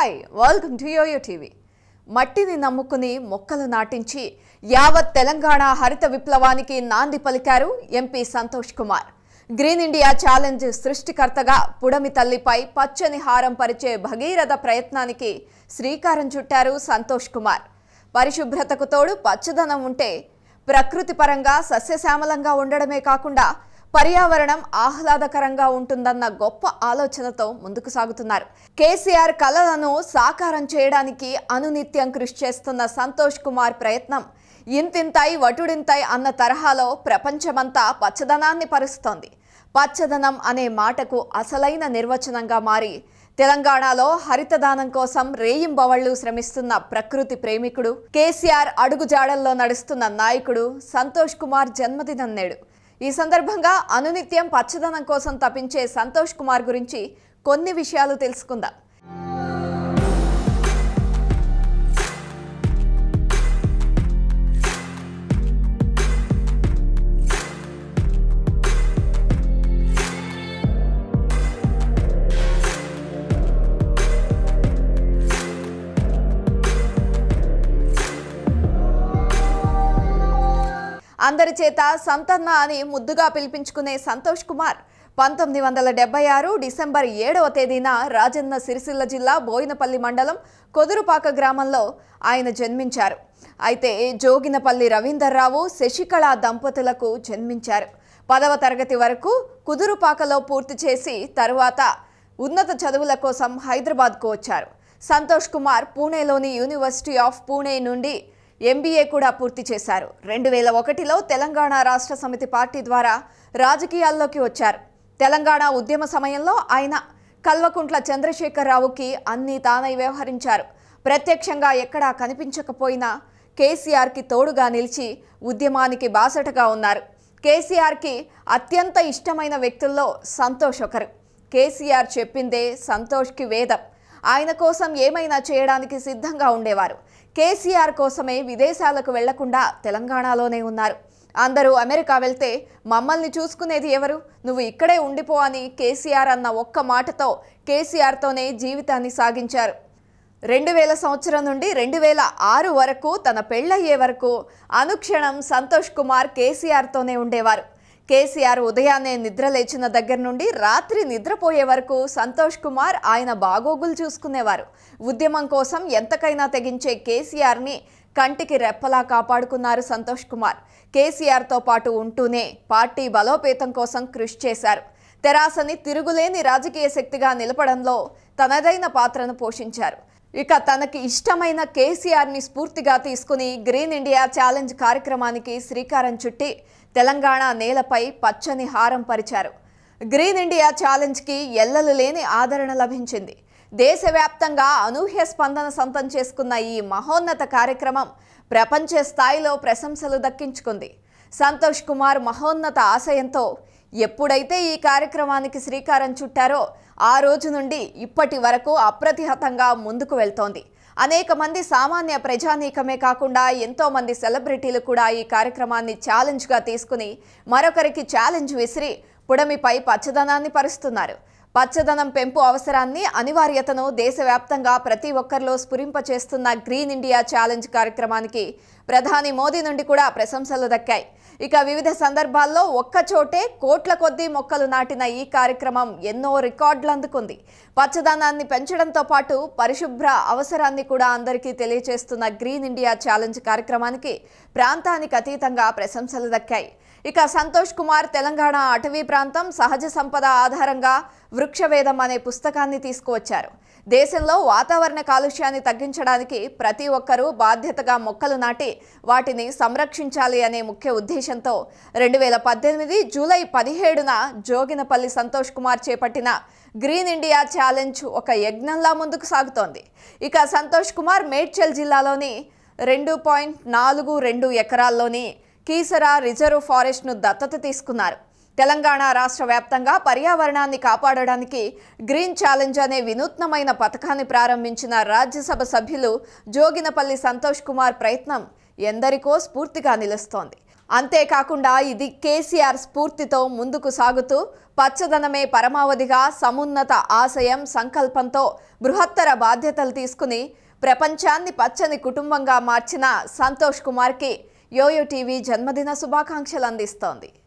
hi welcome to YoYo TV మట్టిని నమ్ముకుని మొక్కలు నాటించి యావత్ తెలంగాణ హరిత విప్లవానికి నాంది పలికారు MP Santosh Kumar green India challenge సృష్టికర్తగా పుడమి తల్లిపై పచ్చని హారం పరిచే భగీరథ ప్రయత్నానికి శ్రీకారం చుట్టారు సంతోష్ కుమార్ పరిశుభ్రతకు తోడు పచ్చదనం ఉంటే ప్రకృతి పరంగా సస్యశ్యామలంగా ఉండడమే కాకుండా పర్యావరణం ఆహ్లాదకరంగా ఉంటుందన్న గొప్ప ఆలోచనతో ముందుకు సాగుతున్నారు కేసీఆర్ కలలను సాకారం చేయడానికి అనునిత్యం కృషి చేస్తున్న సంతోష్ కుమార్ ప్రయత్నం ఇంతింతై వటుడింతై అన్న తరహాలో ప్రపంచమంతా పచ్చదనాన్ని పరుస్తోంది పచ్చదనం అనే మాటకు అసలైన నిర్వచనంగా మారి తెలంగాణలో హరితదానం కోసం రేయింబవళ్లు శ్రమిస్తున్న ప్రకృతి ప్రేమికుడు కేసీఆర్ అడుగుజాడల్లో నడుస్తున్న నాయకుడు సంతోష్ కుమార్ జన్మదినం నేడు ఈ సందర్భంగా అనునిత్యం పచ్చదనం కోసం తపించే సంతోష్ కుమార్ గురించి కొన్ని విషయాలు తెలుసుకుందాం అందరి చేత సంతన్న అని ముద్దుగా పిలిపించుకునే సంతోష్ కుమార్ పంతొమ్మిది వందల డెబ్బై ఆరు డిసెంబర్ ఏడవ తేదీన రాజన్న సిరిసిల్ల జిల్లా బోయినపల్లి మండలం కొదురుపాక గ్రామంలో ఆయన జన్మించారు అయితే జోగినపల్లి రవీందర్రావు శశికళ దంపతులకు జన్మించారు పదవ తరగతి వరకు కుదురుపాకలో పూర్తి చేసి తరువాత ఉన్నత చదువుల కోసం హైదరాబాద్కు వచ్చారు సంతోష్ కుమార్ పూణేలోని యూనివర్సిటీ ఆఫ్ పూణే నుండి ఎంబీఏ కూడా పూర్తి చేశారు రెండు వేల ఒకటిలో తెలంగాణ రాష్ట్ర సమితి పార్టీ ద్వారా రాజకీయాల్లోకి వచ్చారు తెలంగాణ ఉద్యమ సమయంలో ఆయన కల్వకుంట్ల చంద్రశేఖరరావుకి అన్ని తానై వ్యవహరించారు ప్రత్యక్షంగా ఎక్కడా కనిపించకపోయినా కేసీఆర్కి తోడుగా నిలిచి ఉద్యమానికి బాసటగా ఉన్నారు కేసీఆర్కి అత్యంత ఇష్టమైన వ్యక్తుల్లో సంతోష్ ఒకరు కేసీఆర్ చెప్పిందే సంతోష్కి వేదం ఆయన కోసం ఏమైనా చేయడానికి సిద్ధంగా ఉండేవారు కేసీఆర్ కోసమే విదేశాలకు వెళ్లకుండా తెలంగాణలోనే ఉన్నారు అందరూ అమెరికా వెళ్తే మమ్మల్ని చూసుకునేది ఎవరు నువ్వు ఇక్కడే ఉండిపో అని కేసీఆర్ అన్న ఒక్క మాటతో కేసీఆర్తోనే జీవితాన్ని సాగించారు రెండు వేల సంవత్సరం నుండి రెండు వేల ఆరు వరకు తన పెళ్ళయ్యే వరకు అనుక్షణం సంతోష్ కుమార్ కేసీఆర్తోనే ఉండేవారు కేసీఆర్ ఉదయాన్నే నిద్ర లేచిన దగ్గర నుండి రాత్రి నిద్రపోయే వరకు సంతోష్ కుమార్ ఆయన బాగోగులు చూసుకునేవారు ఉద్యమం కోసం ఎంతకైనా తెగించే కేసీఆర్ని కంటికి రెప్పలా కాపాడుకున్నారు సంతోష్ కుమార్ కేసీఆర్తో పాటు ఉంటూనే పార్టీ బలోపేతం కోసం కృషి చేశారు తెరాసని తిరుగులేని రాజకీయ శక్తిగా నిలపడంలో తనదైన పాత్రను పోషించారు ఇక తనకి ఇష్టమైన కేసీఆర్ని స్ఫూర్తిగా తీసుకుని గ్రీన్ ఇండియా ఛాలెంజ్ కార్యక్రమానికి శ్రీకారం చుట్టి తెలంగాణ నేలపై పచ్చని హారం పరిచారు గ్రీన్ ఇండియా ఛాలెంజ్కి ఎల్లలు లేని ఆదరణ లభించింది దేశవ్యాప్తంగా అనూహ్య స్పందన సొంతం చేసుకున్న ఈ మహోన్నత కార్యక్రమం ప్రపంచ స్థాయిలో ప్రశంసలు దక్కించుకుంది సంతోష్ కుమార్ మహోన్నత ఆశయంతో ఎప్పుడైతే ఈ కార్యక్రమానికి శ్రీకారం చుట్టారో ఆ రోజు నుండి ఇప్పటి వరకు అప్రతిహతంగా ముందుకు వెళ్తోంది అనేక మంది సామాన్య ప్రజానీకమే కాకుండా ఎంతో మంది సెలబ్రిటీలు కూడా ఈ కార్యక్రమాన్ని ఛాలెంజ్గా తీసుకుని మరొకరికి ఛాలెంజ్ విసిరి పుడమిపై పచ్చదనాన్ని పరుస్తున్నారు పచ్చదనం పెంపు అవసరాన్ని అనివార్యతను దేశవ్యాప్తంగా ప్రతి ఒక్కరిలో స్ఫురింపచేస్తున్న గ్రీన్ ఇండియా ఛాలెంజ్ కార్యక్రమానికి ప్రధాని మోదీ నుండి కూడా ప్రశంసలు దక్కాయి ఇక వివిధ సందర్భాల్లో ఒక్కచోటే కోట్ల కొద్దీ మొక్కలు నాటిన ఈ కార్యక్రమం ఎన్నో రికార్డులు అందుకుంది పచ్చదనాన్ని పెంచడంతో పాటు పరిశుభ్ర అవసరాన్ని కూడా అందరికీ తెలియజేస్తున్న గ్రీన్ ఇండియా ఛాలెంజ్ కార్యక్రమానికి ప్రాంతానికి అతీతంగా ప్రశంసలు దక్కాయి ఇక సంతోష్ కుమార్ తెలంగాణ అటవీ ప్రాంతం సహజ సంపద ఆధారంగా వృక్షవేదం అనే పుస్తకాన్ని తీసుకువచ్చారు దేశంలో వాతావరణ కాలుష్యాన్ని తగ్గించడానికి ప్రతి ఒక్కరూ బాధ్యతగా మొక్కలు నాటి వాటిని సంరక్షించాలి అనే ముఖ్య ఉద్దేశంతో రెండు వేల పద్దెనిమిది జూలై పదిహేడున జోగినపల్లి సంతోష్ కుమార్ చేపట్టిన గ్రీన్ ఇండియా ఛాలెంజ్ ఒక యజ్ఞంలా ముందుకు సాగుతోంది ఇక సంతోష్ కుమార్ మేడ్చల్ జిల్లాలోని రెండు పాయింట్ నాలుగు రెండు ఎకరాల్లోని కీసరా రిజర్వ్ ఫారెస్ట్ను దత్తత తీసుకున్నారు తెలంగాణ రాష్ట్ర వ్యాప్తంగా పర్యావరణాన్ని కాపాడడానికి గ్రీన్ ఛాలెంజ్ అనే వినూత్నమైన పథకాన్ని ప్రారంభించిన రాజ్యసభ సభ్యులు జోగినపల్లి సంతోష్ కుమార్ ప్రయత్నం ఎందరికో స్ఫూర్తిగా నిలుస్తోంది అంతేకాకుండా ఇది కేసీఆర్ స్ఫూర్తితో ముందుకు సాగుతూ పచ్చదనమే పరమావధిగా సమున్నత ఆశయం సంకల్పంతో బృహత్తర బాధ్యతలు తీసుకుని ప్రపంచాన్ని పచ్చని కుటుంబంగా మార్చిన సంతోష్ కుమార్కి యోయో టీవీ జన్మదిన శుభాకాంక్షలు అందిస్తోంది